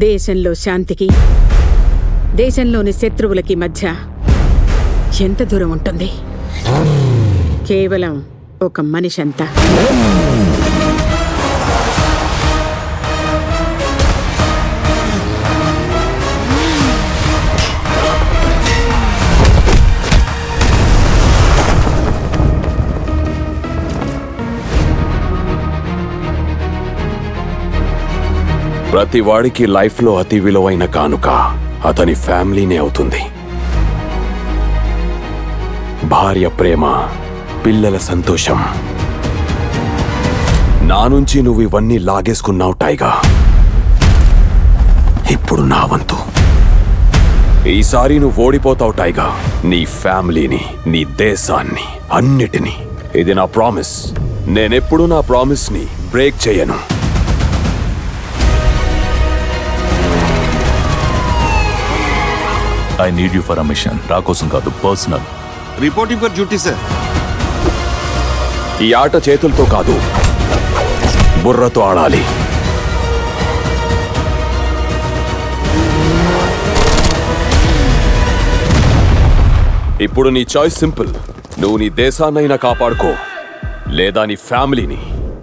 దేశంలో శాంతికి దేశంలోని శత్రువులకి మధ్య ఎంత దూరం ఉంటుంది కేవలం ఒక మనిషి అంతా ప్రతి వాడికి లైఫ్లో అతి విలువైన కానుక అతని ఫ్యామిలీనే అవుతుంది భార్య ప్రేమ పిల్లల సంతోషం నా నుంచి నువ్వు ఇవన్నీ లాగేసుకున్నావు టైగా ఇప్పుడు నా వంతు ఈసారి నువ్వు ఓడిపోతావు టైగా నీ ఫ్యామిలీని నీ దేశాన్ని అన్నిటినీ ఇది నా ప్రామిస్ నేనెప్పుడు నా ప్రామిస్ ని బ్రేక్ చేయను I need you for a mission రా కోసం కాదు పర్సనల్ रिपोर्टिंग पर ड्यूटी सर ఈ ఆట చేతులతో కాదు బుర్రతో ఆడాలి ఇప్పుడు నీ చాయిస్ సింపుల్ నువ్వు నీ దేశాన్నైనా కాపాడుకో లేదా నీ ఫ్యామిలీని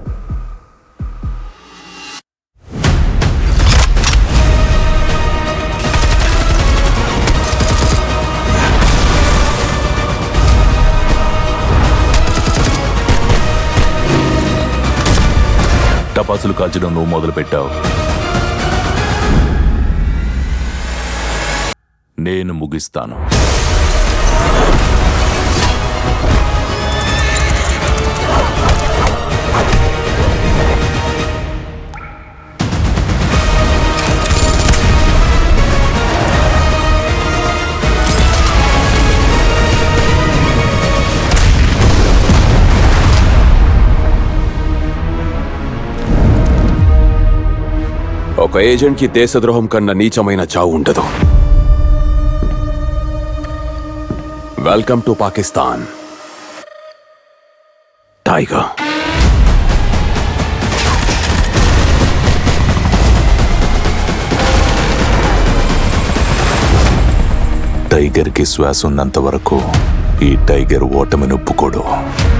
టపాసులు కాల్చడం నువ్వు మొదలు పెట్టావు నేను ముగిస్తాను ఒక ఏజెంట్కి దేశద్రోహం కన్నా నీచమైన చావు ఉండదు వెల్కమ్ టు పాకిస్తాన్ టైగర్ టైగర్కి శ్వాస ఉన్నంత వరకు ఈ టైగర్ ఓటమిని ఒప్పుకోడు